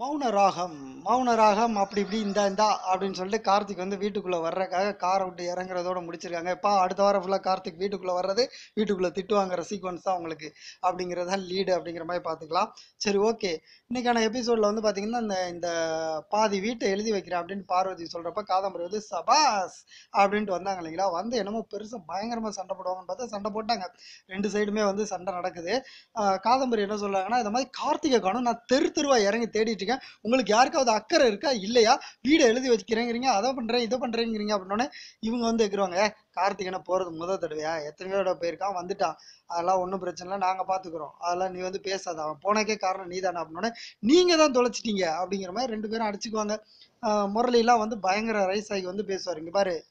மௌன ராகம் மௌன ராகம் அப்படி இப்படி இந்த இந்தா அப்படின்னு சொல்லிட்டு கார்த்திக் வந்து வீட்டுக்குள்ளே வர்றதுக்காக காரை விட்டு இறங்குறதோட முடிச்சிருக்காங்க இப்போ அடுத்த வாரம் ஃபுல்லாக கார்த்திக் வீட்டுக்குள்ளே வர்றது வீட்டுக்குள்ளே திட்டு வாங்குற சீக்வன்ஸ் தான் உங்களுக்கு அப்படிங்கிறது தான் லீடு அப்படிங்கிற மாதிரி பார்த்துக்கலாம் சரி ஓகே இன்னைக்கான எபிசோடில் வந்து பார்த்தீங்கன்னா இந்த இந்த பாதி வீட்டை எழுதி வைக்கிறேன் அப்படின்னு பார்வதி சொல்கிறப்ப காதம்பரி வந்து சபாஸ் அப்படின்ட்டு வந்தாங்க இல்லைங்களா வந்து என்னமோ பெருசாக பயங்கரமாக சண்டை போடுவாங்கன்னு பார்த்தா சண்டை போட்டாங்க ரெண்டு சைடுமே வந்து சண்டை நடக்குது ஆஹ் காதம்பரி என்ன சொல்றாங்கன்னா இந்த மாதிரி கார்த்திகை காணும் நான் தெரு தெருவா இறங்கி தேடிட்டு இருக்கேன் உங்களுக்கு யாருக்காவது அக்கறை இருக்கா இல்லையா வீடை எழுதி வச்சுக்கிறேங்கிறீங்க அதை பண்றேன் இதை பண்றேங்கிறீங்க அப்படின்னோடனே இவங்க வந்து இருக்கிறாங்க கார்த்திகனை போறது முத தடவையா எத்தனையோ தடவை போயிருக்கான் வந்துட்டான் அதெல்லாம் ஒன்றும் பிரச்சனை இல்லை நாங்கள் பார்த்துக்குறோம் அதெல்லாம் நீ வந்து பேசாத அவன் போனக்கே காரணம் நீ தானே அப்படின்னோடனே நீங்க தான் தொலைச்சிட்டீங்க அப்படிங்கிற மாதிரி ரெண்டு பேரும் அடிச்சுக்குவாங்க ஆஹ் முரளிலாம் வந்து பயங்கர ரைஸ் ஆகி வந்து பேசுவார் இங்க பாரு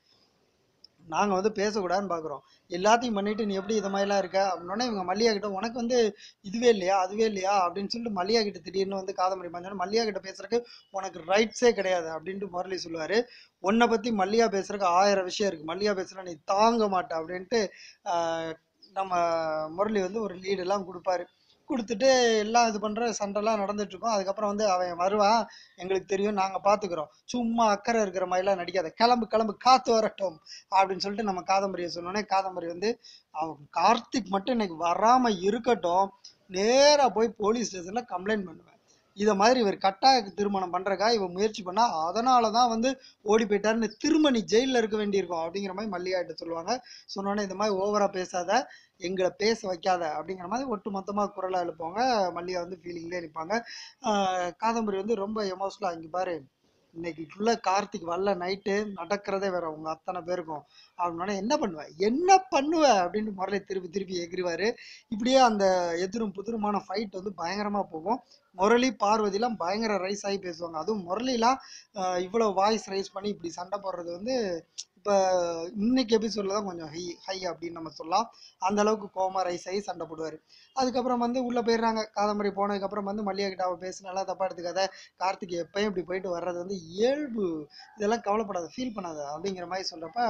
நாங்கள் வந்து பேசக்கூடாதுன்னு பார்க்குறோம் எல்லாத்தையும் பண்ணிட்டு நீ எப்படி இது மாதிரிலாம் இருக்க அப்படின்னோடனே இவங்க மல்லிகா கிட்ட உனக்கு வந்து இதுவே இல்லையா அதுவே இல்லையா அப்படின்னு சொல்லிட்டு மல்லிகா கிட்ட திடீர்னு வந்து காதம்பரி பஞ்சம் மல்லிகா கிட்ட பேசுறதுக்கு உனக்கு ரைட்ஸே கிடையாது அப்படின்ட்டு முரளி சொல்லுவாரு உன்னை பத்தி மல்லிகா பேசுறதுக்கு ஆயிரம் விஷயம் இருக்கு மல்லிகா பேசுற நீ தாங்க மாட்ட அப்படின்ட்டு ஆஹ், நம்ம முரளி வந்து ஒரு லீடெல்லாம் கொடுப்பாரு கொடுத்துட்டு எல்லாம் இது பண்ற சண்டைலாம் நடந்துட்டு இருக்கும் அதுக்கப்புறம் வந்து அவன் வருவான் எங்களுக்கு தெரியும் நாங்க பாத்துக்கிறோம் சும்மா அக்கறை இருக்கிற மாதிரிலாம் நடிக்காத கிளம்பு கிளம்பு காத்து வரட்டும் அப்படின்னு சொல்லிட்டு நம்ம காதம்பரியை சொன்னோன்னே காதம்பரி வந்து அவன் கார்த்திக் மட்டும் இன்னைக்கு வராம இருக்கட்டும் நேரா போய் போலீஸ் ஸ்டேஷன்ல கம்ப்ளைண்ட் பண்ணுவேன் இதை மாதிரி இவர் கட்டாய திருமணம் பண்றக்கா இவன் முயற்சி பண்ணா அதனால தான் வந்து ஓடி போயிட்டாருன்னு திரும்ப நீ ஜெயிலில் இருக்க வேண்டியிருக்கும் அப்படிங்கிற மாதிரி மல்லிகாட்ட சொல்லுவாங்க சொன்னோன்னே இந்த மாதிரி ஓவரா பேசாத எங்களை பேச வைக்காத அப்படிங்கிற மாதிரி ஒட்டு மொத்தமாக குரலாக எழுப்புவாங்க மல்லிகா வந்து ஃபீலிங்லேயே நிற்பாங்க காதம்பரி வந்து ரொம்ப எமோஷனலாக இங்கே பாரு இன்னைக்கு ஃபுல்லாக கார்த்திக் வரல நைட்டு நடக்கிறதே வேற உங்க அத்தனை பேருக்கும் அப்படின்னா என்ன பண்ணுவ என்ன பண்ணுவ அப்படின்னு முரளி திருப்பி திருப்பி எகிருவாரு இப்படியே அந்த எதிரும் புதிருமான ஃபைட் வந்து பயங்கரமா போகும் முரளி பார்வதிலாம் பயங்கர ரைஸ் ஆகி பேசுவாங்க அதுவும் முரளிலாம் ஆஹ் இவ்வளவு வாய்ஸ் ரைஸ் பண்ணி இப்படி சண்டை போடுறது வந்து இப்போ இன்னைக்கு எபிசோட்ல தான் கொஞ்சம் ஹை ஹை அப்படின்னு நம்ம சொல்லலாம் அந்த அளவுக்கு கோமா ரைஸ் ஆகி சண்டை போடுவார் அதுக்கப்புறம் வந்து உள்ள போயிடுறாங்க காதம்பரி போனதுக்கப்புறம் வந்து மல்லிகா கிட்ட அவ பேசினாலாம் தப்பா எடுத்துக்காத கார்த்திக் எப்பயும் இப்படி போயிட்டு வர்றது வந்து இயல்பு இதெல்லாம் கவலைப்படாத ஃபீல் பண்ணாத அப்படிங்கிற மாதிரி சொல்றப்ப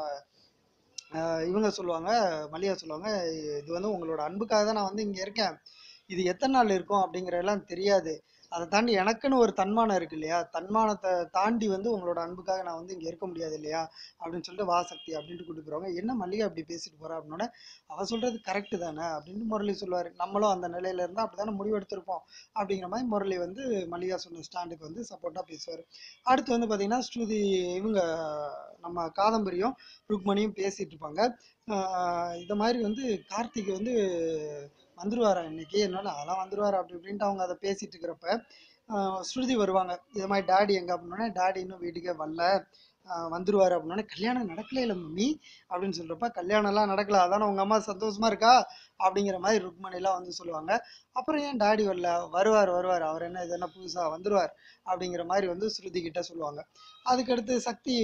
ஆஹ் இவங்க சொல்லுவாங்க மல்லிகா சொல்லுவாங்க இது வந்து உங்களோட அன்புக்காக தான் நான் வந்து இங்க இருக்கேன் இது எத்தனை நாள் இருக்கும் அப்படிங்கிறதெல்லாம் தெரியாது அதை தாண்டி எனக்குன்னு ஒரு தன்மானம் இருக்கு இல்லையா தன்மானத்தை தாண்டி வந்து உங்களோட அன்புக்காக நான் வந்து இங்க இருக்க முடியாது இல்லையா அப்படின்னு சொல்லிட்டு வாசக்தி அப்படின்ட்டு கூட்டு போறாங்க என்ன மல்லிகா அப்படி பேசிட்டு போறா அப்படின்னோடனே அவ சொல்றது கரெக்டு தானே அப்படின்னு முரளி சொல்லுவாரு நம்மளும் அந்த நிலையில இருந்தா அப்படிதானே முடிவு எடுத்திருப்போம் அப்படிங்கிற மாதிரி முரளி வந்து மல்லிகா சொன்ன ஸ்டாண்டுக்கு வந்து சப்போர்ட்டா பேசுவாரு அடுத்து வந்து பாத்தீங்கன்னா ஸ்ருதி இவங்க நம்ம காதம்பரியும் ருக்மணியும் பேசிட்டு இருப்பாங்க ஆஹ் இந்த மாதிரி வந்து கார்த்திக் வந்து வந்துருவாரா இன்னைக்கு என்னால அதெல்லாம் வந்துருவாரா அப்படி இப்படின்ட்டு அவங்க அதை பேசிட்டு இருக்கிறப்ப ஆஹ் ஸ்ருதி வருவாங்க இது மாதிரி டாடி எங்க அப்படின்னோடனே டாடி இன்னும் வீட்டுக்கே வரல ஆஹ் வந்துருவாரு அப்படின்னோடனே கல்யாணம் நடக்கல இல்லை மம்மி அப்படின்னு சொல்றப்ப கல்யாணம் எல்லாம் நடக்கல அதானே உங்க அம்மா சந்தோஷமா இருக்கா அப்படிங்கிற மாதிரி ருக்மணி எல்லாம் வந்து சொல்லுவாங்க அப்புறம் ஏன் டாடி வரல வருவார் வருவார் அவர் என்ன இது என்ன புதுசா வந்துருவார் அப்படிங்கிற மாதிரி வந்து ஸ்ருதி கிட்ட சொல்லுவாங்க அதுக்கடுத்து சக்தி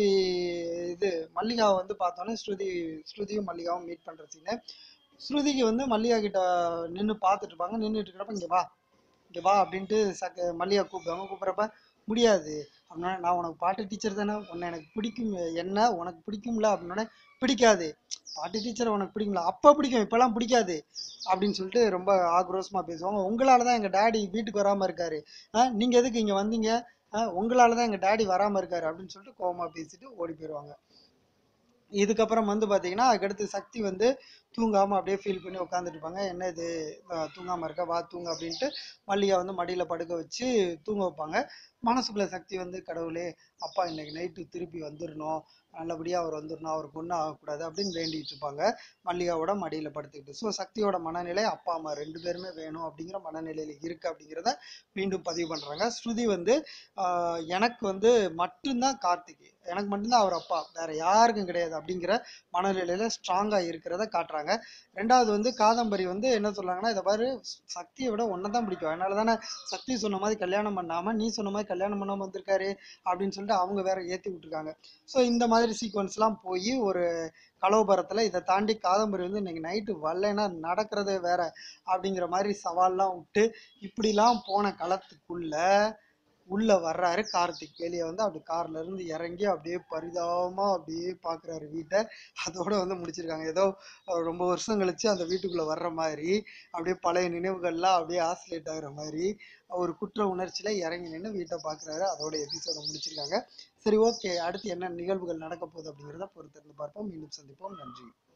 இது மல்லிகாவை வந்து பார்த்தோன்னே ஸ்ருதி ஸ்ருதியும் மல்லிகாவும் மீட் பண்ற சீனு ஸ்ருதிக்கு வந்து மல்லிகா கிட்ட நின்று பார்த்துட்டு இருப்பாங்க நின்றுட்டு இருக்கிறப்ப இங்க வா இங்க வா அப்படின்ட்டு சக்க மல்லிகா கூப்பிடுவாங்க கூப்பிட்றப்ப முடியாது அப்படின்னா நான் உனக்கு பாட்டு டீச்சர் தானே உன்னை எனக்கு பிடிக்கும் என்ன உனக்கு பிடிக்கும்ல அப்படின்னோடனே பிடிக்காது பாட்டு டீச்சர் உனக்கு பிடிக்கும்ல அப்போ பிடிக்கும் இப்போல்லாம் பிடிக்காது அப்படின்னு சொல்லிட்டு ரொம்ப ஆக்ரோஷமா பேசுவாங்க உங்களால தான் எங்க டாடி வீட்டுக்கு வராம இருக்காரு ஆ, நீங்க எதுக்கு இங்க வந்தீங்க ஆ, உங்களால தான் எங்க டாடி வராம இருக்காரு அப்படின்னு சொல்லிட்டு கோவமா பேசிட்டு ஓடி போயிடுவாங்க இதுக்கப்புறம் வந்து பாத்தீங்கன்னா அதுக்கடுத்து சக்தி வந்து தூங்காம அப்படியே ஃபீல் பண்ணி உட்காந்துட்டு இருப்பாங்க என்ன இது அஹ் தூங்காம இருக்க வா தூங்க அப்படின்ட்டு மல்லிகா வந்து மடியில படுக்க வச்சு தூங்க வைப்பாங்க மனசுக்குள்ள சக்தி வந்து கடவுளே அப்பா இன்னைக்கு நைட்டு திருப்பி வந்துடணும் நல்லபடியா அவர் வந்துடணும் அவருக்கு ஒன்றும் ஆகக்கூடாது அப்படின்னு வேண்டிட்டு இருப்பாங்க மல்லிகாவோட மடியில படுத்துக்கிட்டு ஸோ சக்தியோட மனநிலை அப்பா அம்மா ரெண்டு பேருமே வேணும் அப்படிங்கிற மனநிலையில இருக்கு அப்படிங்கிறத மீண்டும் பதிவு பண்றாங்க ஸ்ருதி வந்து ஆஹ் எனக்கு வந்து மட்டும்தான் கார்த்திக் எனக்கு மட்டும்தான் அவர் அப்பா வேற யாருக்கும் கிடையாது அப்படிங்கிற மனநிலையில ஸ்ட்ராங்கா இருக்கிறத காட்டுறாங்க ரெண்டாவது வந்து காதம்பரி வந்து என்ன சொல்றாங்கன்னா இதை பாரு சக்தியை விட தான் பிடிக்கும் அதனால தானே சக்தி சொன்ன மாதிரி கல்யாணம் பண்ணாம நீ சொன்ன மாதிரி கல்யாணம் பண்ணாம வந்திருக்காரு அப்படின்னு சொல்லிட்டு அவங்க வேற ஏத்தி விட்டுருக்காங்க ஸோ இந்த மாதிரி சீக்வன்ஸ்லாம் போய் ஒரு கலோபரத்துல இதை தாண்டி காதம்பரி வந்து இன்னைக்கு நைட்டு வரலைன்னா நடக்கிறதே வேற அப்படிங்கிற மாதிரி சவால்லாம் விட்டு இப்படிலாம் போன களத்துக்குள்ள உள்ள வர்றாரு கார்த்திக் வெளியே வந்து அப்படி கார்ல இருந்து இறங்கி அப்படியே பரிதாபமா அப்படியே பாக்குறாரு வீட்டை அதோட வந்து முடிச்சிருக்காங்க ஏதோ அஹ் ரொம்ப வருஷம் கழிச்சு அந்த வீட்டுக்குள்ள வர்ற மாதிரி அப்படியே பழைய நினைவுகள்லாம் அப்படியே ஆசிலேட் ஆகுற மாதிரி ஒரு குற்ற உணர்ச்சியில இறங்கி நின்று வீட்டை பாக்குறாரு அதோட எபிசோட முடிச்சிருக்காங்க சரி ஓகே அடுத்து என்ன நிகழ்வுகள் நடக்க போகுது அப்படிங்கிறத பொறுத்திருந்து பார்ப்போம் மீண்டும் சந்திப்போம் நன்றி